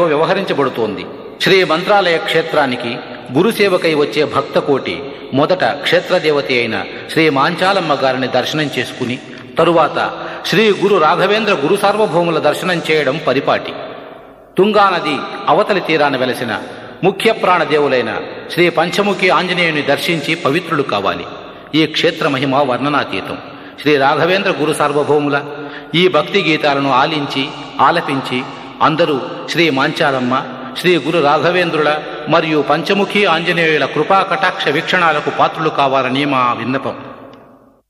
తో వ్యవహరించబడుతోంది శ్రీ మంత్రాలయ క్షేత్రానికి గురుసేవకై వచ్చే భక్త కోటి మొదట క్షేత్రదేవత అయిన శ్రీ మాంచాలమ్మ గారిని దర్శనం చేసుకుని తరువాత శ్రీ గురు రాఘవేంద్ర గురు సార్వభౌముల దర్శనం చేయడం పరిపాటి తుంగానది అవతలి తీరాన వెలసిన ముఖ్య ప్రాణదేవులైన శ్రీ పంచముఖి ఆంజనేయుని దర్శించి పవిత్రులు కావాలి ఈ క్షేత్ర మహిమ వర్ణనాతీతం శ్రీ రాఘవేంద్ర గురు సార్వభౌముల ఈ భక్తి గీతాలను ఆలించి ఆలపించి అందరూ శ్రీ మాంచాలమ్మ శ్రీ గురు రాఘవేంద్రుల మరియు పంచముఖి ఆంజనేయుల కృపా కటాక్ష వీక్షణాలకు పాత్రులు కావాలని మా విన్నపం